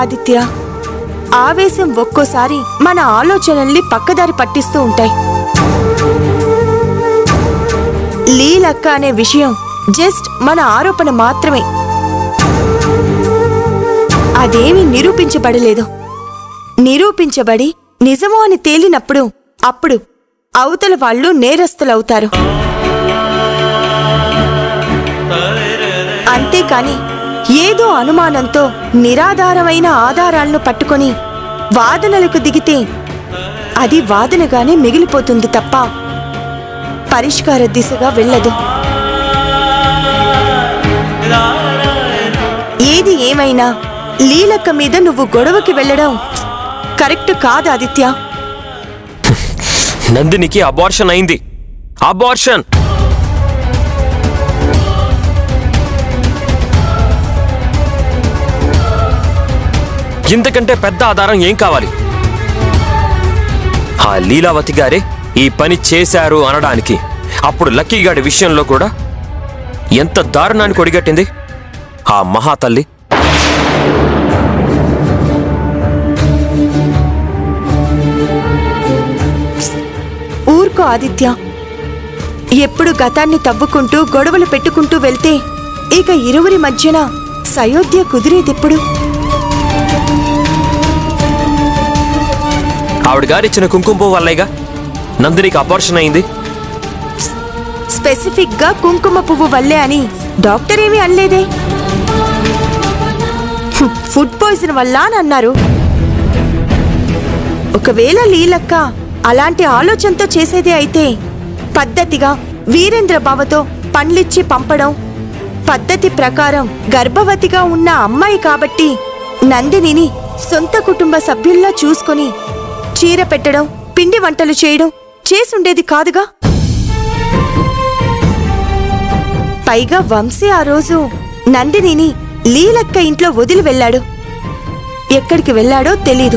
ఆదిత్య ఆవేశం ఒక్కోసారి మన ఆలోచనల్ని పక్కదారి పట్టిస్తూ ఉంటాయి లీలక్క అనే విషయం జస్ట్ మన ఆరోపణ మాత్రమే అదేమీ నిరూపించబడలేదు నిరూపించబడి నిజమో అని తేలినప్పుడు అప్పుడు అవతల వాళ్ళు నేరస్తులవుతారు అంతేకాని ఏదో అనుమానంతో నిరాధారమైన ఆధారాలను పట్టుకొని వాదనలకు దిగితే అది వాదనగానే మిగిలిపోతుంది తప్ప పరిష్కార దిశగా వెళ్ళదు ఏది ఏమైనా లీలక్క మీద నువ్వు గొడవకి వెళ్ళడం కరెక్ట్ కాదు ఆదిత్య నందినికి అబార్షన్ అయింది అబార్షన్ ఇంతకంటే పెద్ద ఆధారం ఏం కావాలి ఆ లీలావతి గారే ఈ పని చేశారు అనడానికి అప్పుడు లక్కీ గాడి విషయంలో కూడా ఎంత దారుణానికి ఒడిగట్టింది ఆ మహాతల్లి ఊరుకో ఆదిత్య ఎప్పుడు గతాన్ని తవ్వుకుంటూ గొడవలు పెట్టుకుంటూ వెళ్తే ఇక ఇరువురి మధ్యన సయోధ్య కుదిరేదెప్పుడు ఆవిడ గారిచ్చిన కుంకుమ పువ్వు వల్లేగా నందినికి అబార్షన్ అయింది స్పెసిఫిక్ గా కుంకుమ పువ్వు వల్లే అని డాక్టర్ ఏమీ అనలేదే హ్మ్, ఫుడ్ పాయిజన్ వల్ల అని అన్నారు ఒకవేళ లీలక్క అలాంటి ఆలోచనతో చేసేదే అయితే పద్ధతిగా వీరేంద్ర బావతో పండ్లిచ్చి పంపడం పద్ధతి ప్రకారం గర్భవతిగా ఉన్న అమ్మాయి కాబట్టి నందినిని సొంత కుటుంబ సభ్యుల్లా చూసుకొని చీర పెట్టడం పిండి వంటలు చేయడం చేసుండేది కాదుగా పైగా వంశీ ఆ రోజు నందినిని లీలక్క ఇంట్లో వదిలి వెళ్ళాడు ఎక్కడికి వెళ్ళాడో తెలీదు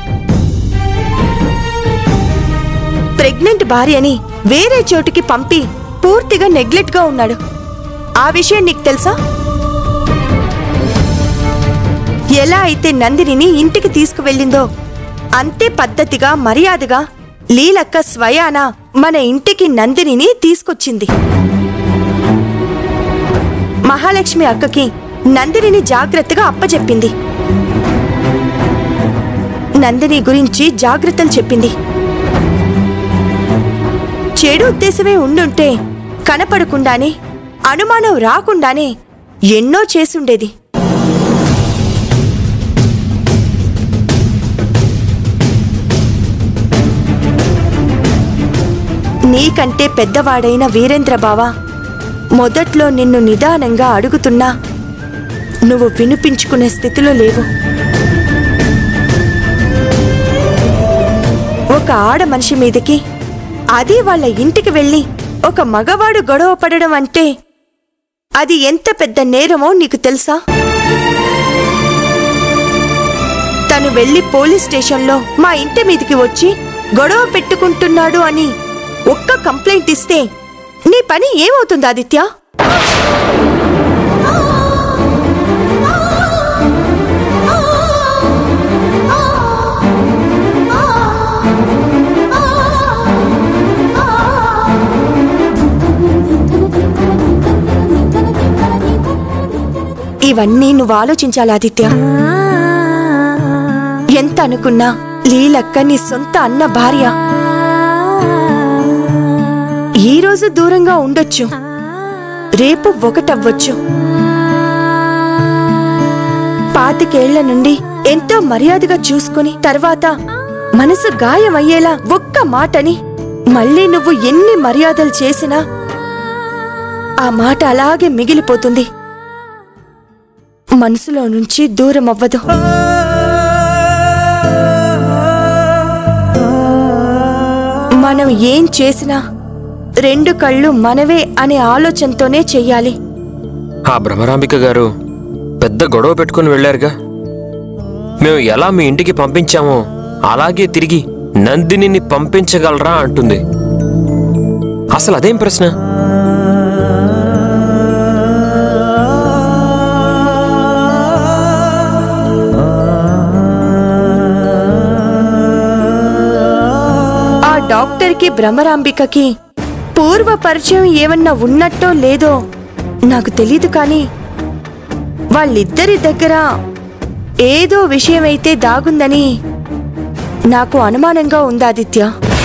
ప్రెగ్నెంట్ భార్యని వేరే చోటికి పంపి పూర్తిగా నెగ్లెక్ట్ గా ఉన్నాడు ఆ విషయం నీకు తెలుసా ఎలా అయితే నందినిని ఇంటికి తీసుకువెళ్ళిందో అంతే పద్ధతిగా మర్యాదగా లీలక్క స్వయాన మన ఇంటికి నందినిని తీసుకొచ్చింది మహాలక్ష్మి అక్కకి నందినిని జాగ్రత్తగా అప్పచెప్పింది నందిని గురించి జాగ్రత్తలు చెప్పింది చెడు ఉద్దేశమే ఉండుంటే కనపడకుండానే అనుమానం రాకుండానే ఎన్నో చేసుండేది నీకంటే పెద్దవాడైన వీరేంద్ర బావ మొదట్లో నిన్ను నిదానంగా అడుగుతున్నా నువ్వు వినిపించుకునే స్థితిలో లేవు ఒక ఆడ మనిషి మీదకి అది వాళ్ళ ఇంటికి వెళ్ళి ఒక మగవాడు గొడవ పడడం అంటే అది ఎంత పెద్ద నేరమో నీకు తెలుసా తను వెళ్ళి పోలీస్ స్టేషన్లో మా ఇంటి మీదకి వచ్చి గొడవ పెట్టుకుంటున్నాడు అని ఒక్క కంప్లైంట్ ఇస్తే నీ పని ఏమవుతుంది ఆదిత్య ఇవన్నీ నువ్వు ఆలోచించాలి ఆదిత్య ఎంత అనుకున్నా లీలక్క నీ సొంత అన్న భార్య ఈ రోజు దూరంగా ఉండొచ్చు రేపు ఒకటవ్వచ్చు పాతికేళ్ల నుండి ఎంతో మర్యాదగా చూసుకుని తర్వాత మనసు గాయమయ్యేలా ఒక్క మాటని మళ్ళీ నువ్వు ఎన్ని మర్యాదలు చేసినా ఆ మాట అలాగే మిగిలిపోతుంది మనసులో నుంచి దూరం అవ్వదు మనం ఏం చేసినా రెండు కళ్ళు మనవే అనే ఆలోచనతోనే చెయ్యాలి ఆ భ్రమరాంబిక గారు పెద్ద గొడవ పెట్టుకుని వెళ్ళారుగా మేము ఎలా మీ ఇంటికి పంపించామో అలాగే తిరిగి నందినిని పంపించగలరా అంటుంది అసలు అదేం ప్రశ్న డాక్టర్కి భ్రమరాంబికకి పూర్వ పరిచయం ఏమన్నా ఉన్నట్టో లేదో నాకు తెలీదు కానీ వాళ్ళిద్దరి దగ్గర ఏదో విషయమైతే దాగుందని నాకు అనుమానంగా ఉంది ఆదిత్య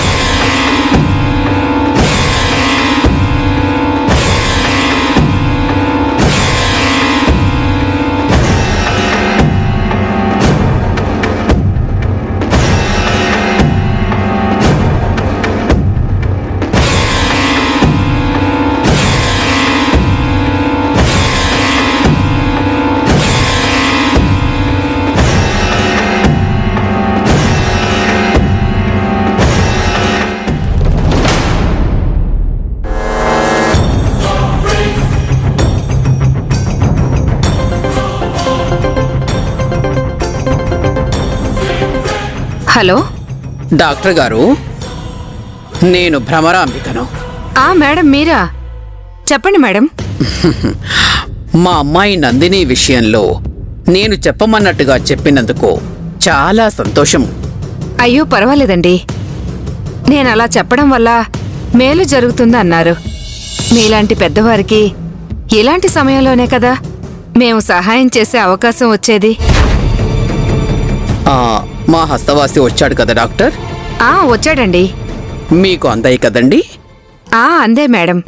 హలో డాక్టర్ గారు నేను భ్రమరాంబికను ఆ మేడం మీరా చెప్పండి మేడం మా అమ్మాయి నందిని విషయంలో నేను చెప్పమన్నట్టుగా చెప్పినందుకు చాలా సంతోషం అయ్యో పర్వాలేదండి నేను అలా చెప్పడం వల్ల మేలు జరుగుతుంది అన్నారు మీలాంటి పెద్దవారికి ఇలాంటి సమయంలోనే కదా మేము సహాయం చేసే అవకాశం వచ్చేది ఆ, మా హస్తవాసి వచ్చాడు కదా డాక్టర్ ఆ వచ్చాడండి మీకు అందాయి కదండి ఆ అందే మేడం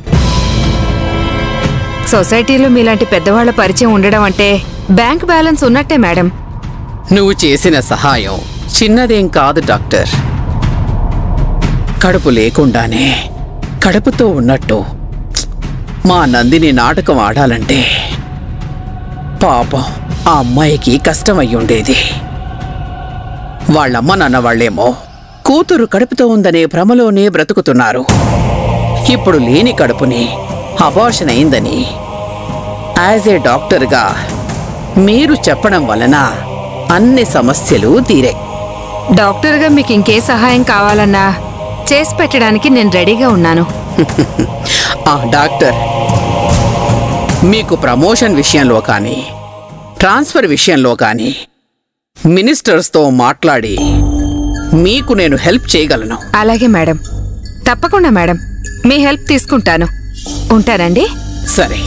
సొసైటీలో మీలాంటి పెద్దవాళ్ల పరిచయం ఉండడం అంటే బ్యాంక్ బ్యాలెన్స్ ఉన్నట్టే మేడం నువ్వు చేసిన సహాయం చిన్నదేం కాదు డాక్టర్ కడుపు లేకుండానే కడుపుతో ఉన్నట్టు మా నందిని నాటకం ఆడాలంటే పాపం ఆ అమ్మాయికి కష్టం అయ్యుండేది వాళ్ళమ్మ నాన్న వాళ్ళేమో కూతురు కడుపుతో ఉందనే భ్రమలోనే బ్రతుకుతున్నారు ఇప్పుడు లేని కడుపుని అబార్షన్ అయిందని యాజ్ ఏ డాక్టర్గా మీరు చెప్పడం వలన అన్ని సమస్యలు తీరే డాక్టర్గా మీకు ఇంకే సహాయం కావాలన్నా చేసి పెట్టడానికి నేను రెడీగా ఉన్నాను ఆ డాక్టర్ మీకు ప్రమోషన్ విషయంలో కానీ ట్రాన్స్ఫర్ విషయంలో కానీ మినిస్టర్స్తో మాట్లాడి మీకు నేను హెల్ప్ చేయగలను అలాగే మేడం తప్పకుండా మేడం మీ హెల్ప్ తీసుకుంటాను ఉంటానండి సరే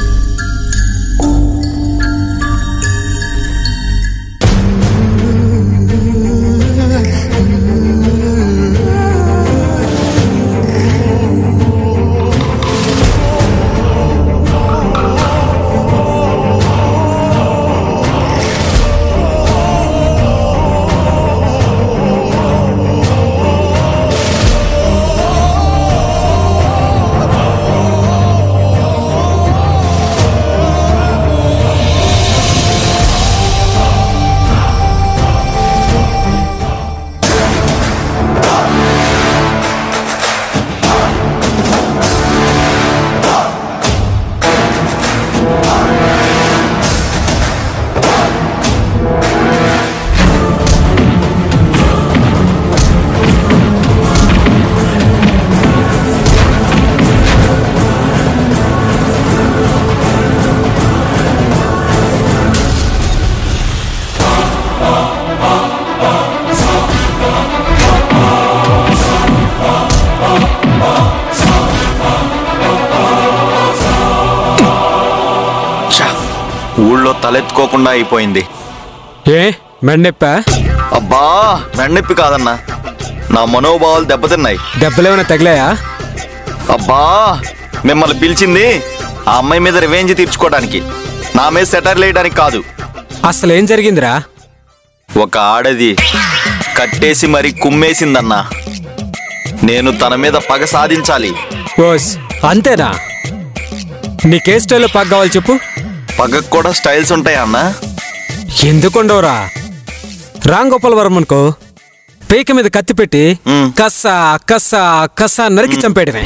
ఛ! ఊళ్ళో తలెత్తుకోకుండా అయిపోయింది ఏ మెన్నెప్పా అబ్బా మెండెప్పి కాదన్నా నా మనోభావాలు దెబ్బతిన్నాయి దెబ్బలేమైనా తగిలాయా అబ్బా మిమ్మల్ని పిలిచింది ఆ అమ్మాయి మీద రివెంజ్ తీర్చుకోవడానికి నా మీద సెటర్ వేయడానికి కాదు అసలు ఏం జరిగిందిరా ఒక ఆడది కట్టేసి మరి కుమ్మేసిందన్నా నేను తన మీద పగ సాధించాలి ఓస్ అంతేనా నీకే స్టైల్లో పగ్ కావాలి చెప్పు పగకు కూడా స్టైల్స్ ఉంటాయా అన్నా ఎందుకుండవురా రామ్ గోపాల్ వరం అనుకో పీక మీద కత్తి పెట్టి మ్. కస్సా కస్సా కస్సా నరికి చంపేయడమే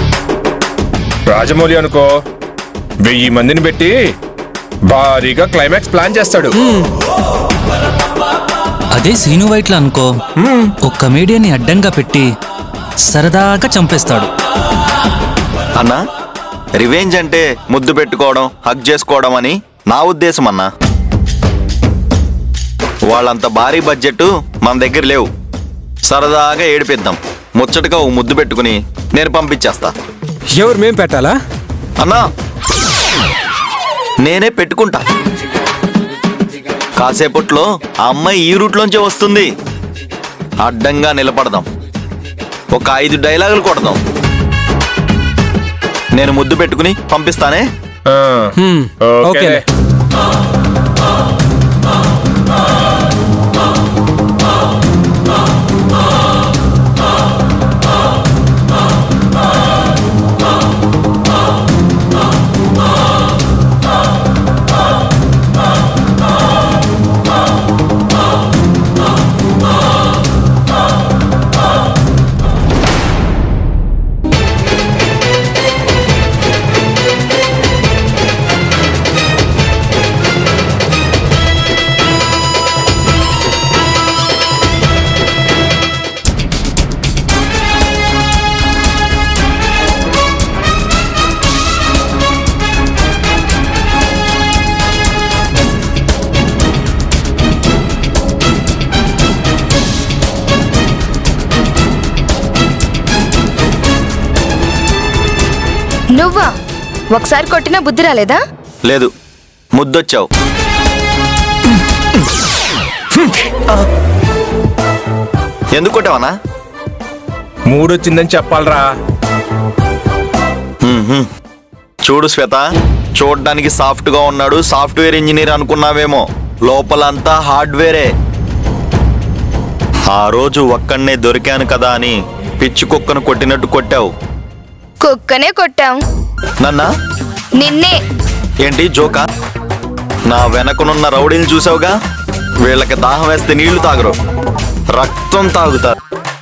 రాజమౌళి అనుకో వెయ్యి మందిని పెట్టి భారీగా క్లైమాక్స్ ప్లాన్ చేస్తాడు అదే సీను వైట్ల అనుకో ఒక కమేడియన్ని అడ్డంగా పెట్టి సరదాగా చంపేస్తాడు అన్నా రివెంజ్ అంటే ముద్దు పెట్టుకోవడం హక్ చేసుకోవడం అని నా ఉద్దేశం అన్నా వాళ్ళంత భారీ బడ్జెట్ మన దగ్గర లేవు సరదాగా ఏడిపిద్దాం ముచ్చటగా ఓ ముద్దు పెట్టుకుని నేను పంపించేస్తా ఎవరు మేం పెట్టాలా అన్నా నేనే పెట్టుకుంటా కాసేపట్లో ఆ అమ్మాయి ఈ రూట్లోంచే వస్తుంది అడ్డంగా నిలబడదాం ఒక ఐదు డైలాగులు కొడదాం నేను ముద్దు పెట్టుకుని పంపిస్తానే ఆ, హ్మ్, ఓకే ఓకేలే. నువ్వా ఒకసారి కొట్టినా బుద్ధి రాలేదా లేదు ముద్దొచ్చావు ఎందుకు కొట్టావనా మూడొచ్చిందని చెప్పాలరా మ్మ్హ్మ్. చూడు శ్వేత చూడ్డానికి సాఫ్ట్ గా ఉన్నాడు సాఫ్ట్వేర్ ఇంజనీర్ అనుకున్నావేమో లోపలంతా హార్డ్వేరే ఆ రోజు ఒక్కడనే దొరికాను కదా అని పిచ్చి కుక్కను కొట్టినట్టు కొట్టావు కుక్కనే కొట్టాం నన్నా నిన్నే ఏంటి జోకా నా వెనకనున్న రౌడీలు చూసావుగా వీళ్ళకి దాహం వేస్తే నీళ్లు తాగరు రక్తం తాగుతారు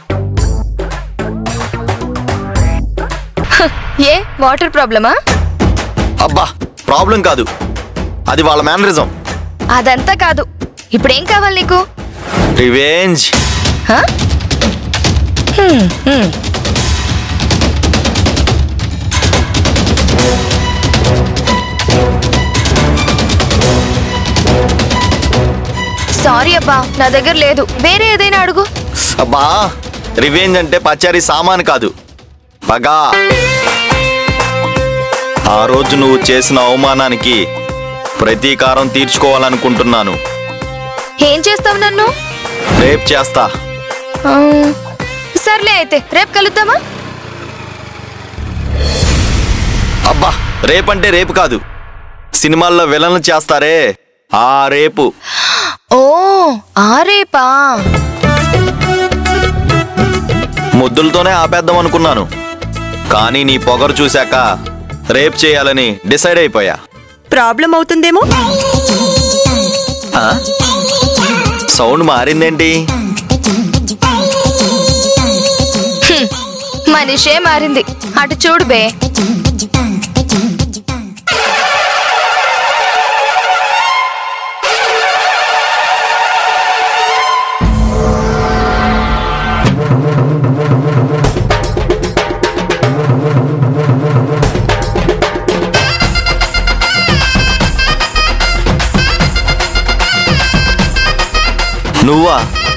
ఏ వాటర్ ప్రాబ్లమా అబ్బా ప్రాబ్లం కాదు అది వాళ్ళ మేనరిజం అదంతా కాదు ఇప్పుడేం కావాలి నీకు రివేంజ్ హ? హ్మ్, హ్మ్. సారీ అబ్బా నా దగ్గర లేదు వేరే ఏదైనా అడుగు అబ్బా రివేంజ్ అంటే పచారీ సామాన్ కాదు పగా ఆ రోజు నువ్వు చేసిన అవమానానికి ప్రతీకారం తీర్చుకోవాలనుకుంటున్నాను ఏం చేస్తావు నన్ను రేప్ చేస్తా ఆ, సర్లే అయితే రేపు కలుద్దామా అబ్బా రేపంటే రేపు కాదు సినిమాల్లో విలన్లు చేస్తారే ఆ రేపు ఓ ఆ రేపా ముద్దులతోనే ఆపేద్దాం అనుకున్నాను కానీ నీ పొగరు చూశాక రేప్ చేయాలని డిసైడ్ అయిపోయా ప్రాబ్లం అవుతుందేమో ఆ? సౌండ్ మారిందేంటి మనిషే మారింది అటు చూడు బే నువ్వా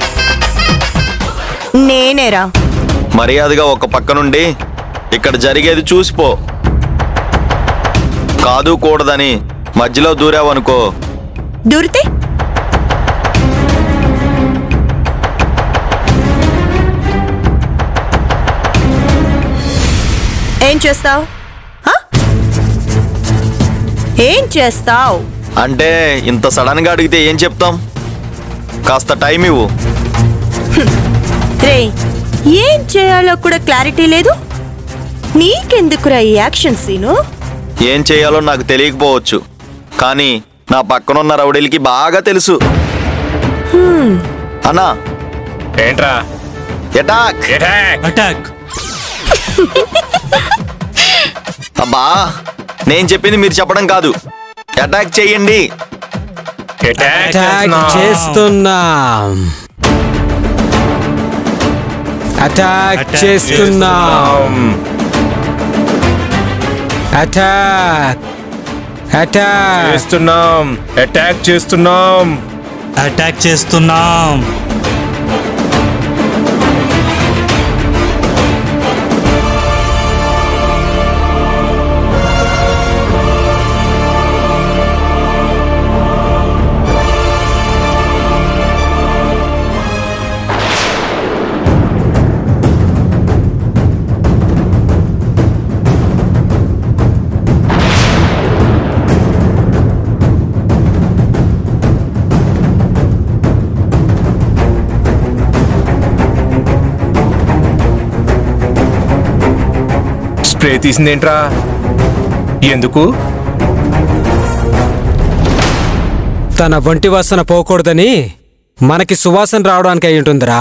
నేనేరా మర్యాదగా ఒక పక్క నుండి ఇక్కడ జరిగేది చూసిపో కాదు కూడదని మధ్యలో దూరావనుకో దూరితే ఏం చేస్తావు ఏం చేస్తావు అంటే ఇంత సడన్ గా అడిగితే ఏం చెప్తాం కాస్త టైం ఇవ్వు రే ఏం చేయాలో కూడా క్లారిటీ లేదు నీకెందుకురా ఈ యాక్షన్ సీను ఏం చేయాలో నాకు తెలియకపోవచ్చు కానీ నా పక్కనున్న రౌడీలకి బాగా తెలుసు అన్నా ఏంట్రా ఎటాక్ అటాక్ అటాక్ అబ్బా నేను చెప్పింది మీరు చెప్పడం కాదు అటాక్ చేయండి అటాక్ అటాక్ చేస్తున్నాం అటాక్ Attack చేస్తున్నాం అటాక్ అటాక్ చేస్తున్నాం అటాక్ చేస్తున్నాం అటాక్ చేస్తున్నాం స్ప్రే తీసిందేంట్రా ఎందుకు తన వంటి వాసన పోకూడదని మనకి సువాసన రావడానికి అయి ఉంటుందిరా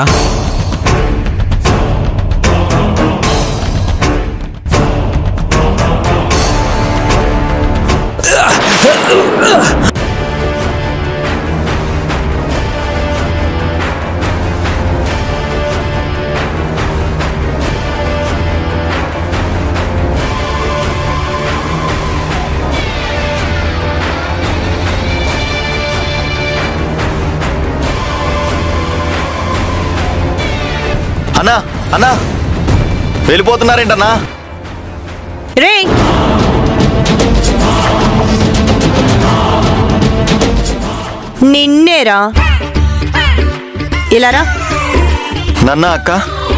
అన్నా అన్నా వెళ్ళిపోతున్నారేంటన్నా రే నిన్నేరా ఇలారా నన్న అక్క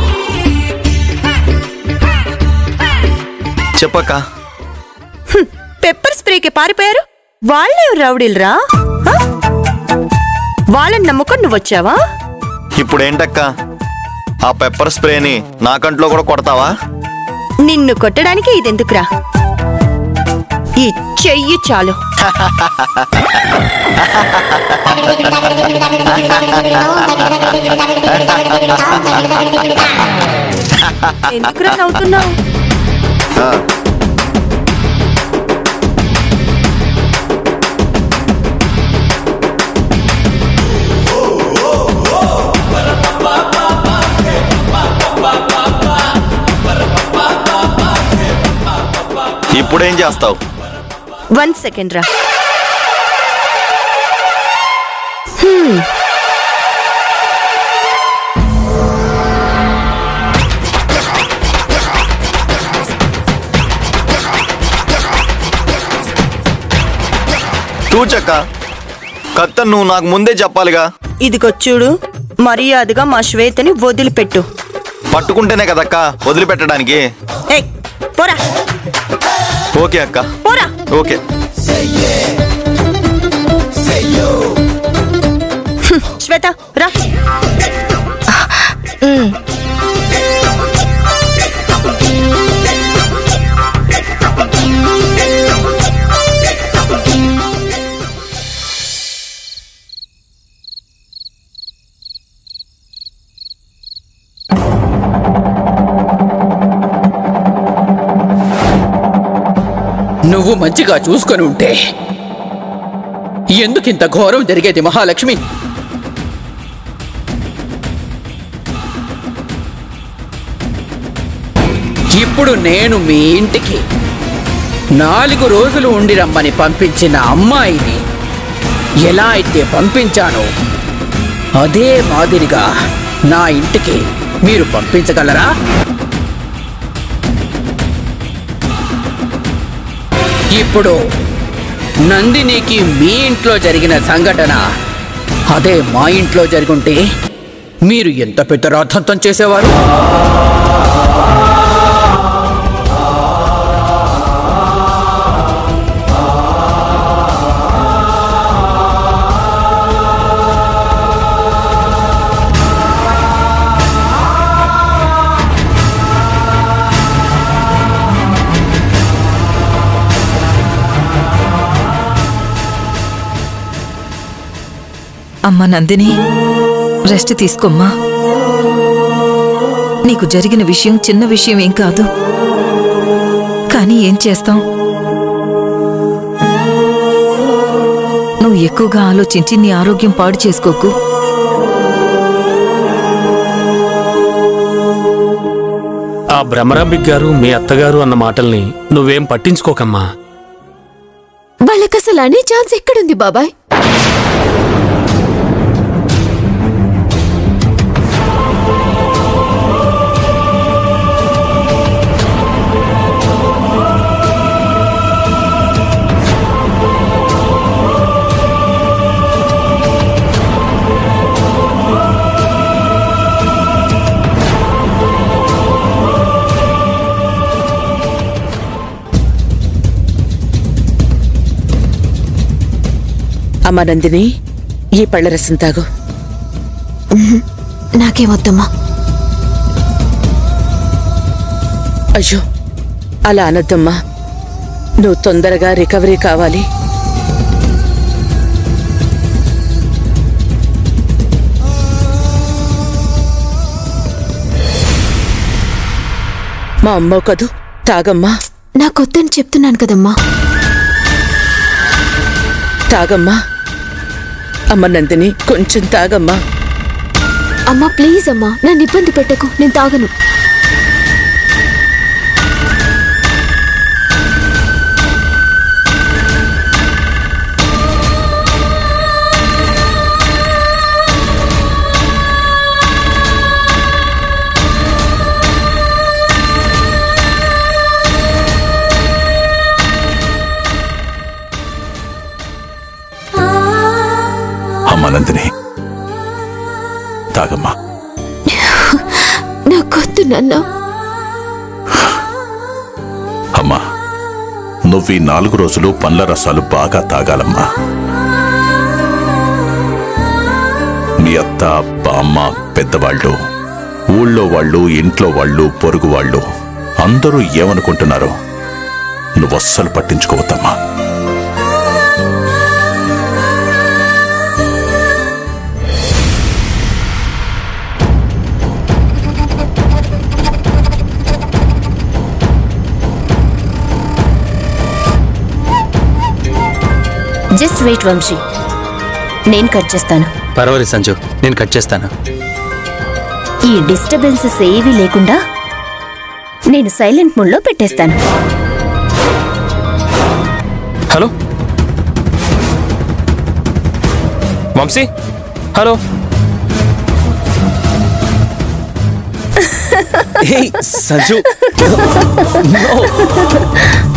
చెప్పక్క పెప్పర్ స్ప్రేకి పారిపోయారు వాళ్ళే రౌడీలరా ఆ? వాళ్ళని నమ్ముకొని నువ్వు వచ్చావా ఇప్పుడేంటక్క ఆ పెప్పర్ స్ప్రేని నా కంట్లో కూడా కొడతావా నిన్ను కొట్టడానికి ఇదెందుకురా ఈ చెయ్యి చాలు ఎందుకురా నవ్వుతున్నావు ఆ, ఇప్పుడేం చేస్తావు వన్ సెకండ్ రా చూచక్క కత్త నువ్వు నాకు ముందే చెప్పాలిగా ఇదిగో చూడు మర్యాదగా మా శ్వేతని వదిలిపెట్టు పట్టుకుంటేనే కదక్క వదిలిపెట్టడానికి ఏయ్ పోరా ఓకే అక్క పోరా ఓకే శ్వేత రా నువ్వు మంచిగా చూసుకొని ఉంటే ఎందుకింత ఘోరం జరిగేది మహాలక్ష్మి ఇప్పుడు నేను మీ ఇంటికి నాలుగు రోజులు ఉండి రమ్మని పంపించిన అమ్మాయిని ఎలా అయితే పంపించానో అదే మాదిరిగా నా ఇంటికి మీరు పంపించగలరా ఇప్పుడు నందినికి మీ ఇంట్లో జరిగిన సంఘటన అదే మా ఇంట్లో జరుగుంటే మీరు ఎంత పెద్ద రాద్ధాంతం చేసేవారు అమ్మ నందిని రెస్ట్ తీసుకోమ్మా నీకు జరిగిన విషయం చిన్న విషయం ఏం కాదు కానీ ఏం చేస్తాం నువ్వు ఎక్కువగా ఆలోచించి నీ ఆరోగ్యం పాడు చేసుకోకు ఆ భ్రమరాంబిక్ గారు మీ అత్తగారు అన్న మాటల్ని నువ్వేం పట్టించుకోకమ్మా వాళ్ళకసలు అనే ఛాన్స్ ఎక్కడుంది బాబాయ్ అమ్మ నందిని ఈ పళ్ళ రసం తాగు నాకేమొద్దమ్మా అయ్యో అలా అనొద్దమ్మా నువ్వు తొందరగా రికవరీ కావాలి మా అమ్మ కదూ తాగమ్మా నాకొద్దని చెప్తున్నాను కదమ్మా తాగమ్మా అమ్మ నందిని కొంచెం తాగమ్మా అమ్మా ప్లీజ్ అమ్మా నన్ను ఇబ్బంది పెట్టకు నేను తాగను అమ్మ నందిని తాగమ్మా నాకొద్దు నాన్న అమ్మా నువ్వు ఈ నాలుగు రోజులు పండ్ల రసాలు బాగా తాగాలమ్మా మీ అత్త బామ్మ పెద్దవాళ్ళు ఊళ్ళో వాళ్ళు ఇంట్లో వాళ్ళు పొరుగు వాళ్ళు అందరూ ఏమనుకుంటున్నారో నువ్వస్సలు పట్టించుకోవద్దమ్మా జస్ట్ వెయిట్ వంశీ నేను కట్ చేస్తాను పర్వాలేదు సంజు నేను కట్ చేస్తాను ఈ డిస్టర్బెన్సెస్ ఏవీ లేకుండా నేను సైలెంట్ మోడ్లో పెట్టేస్తాను hello Vamshi hello Hey, Sanju. no.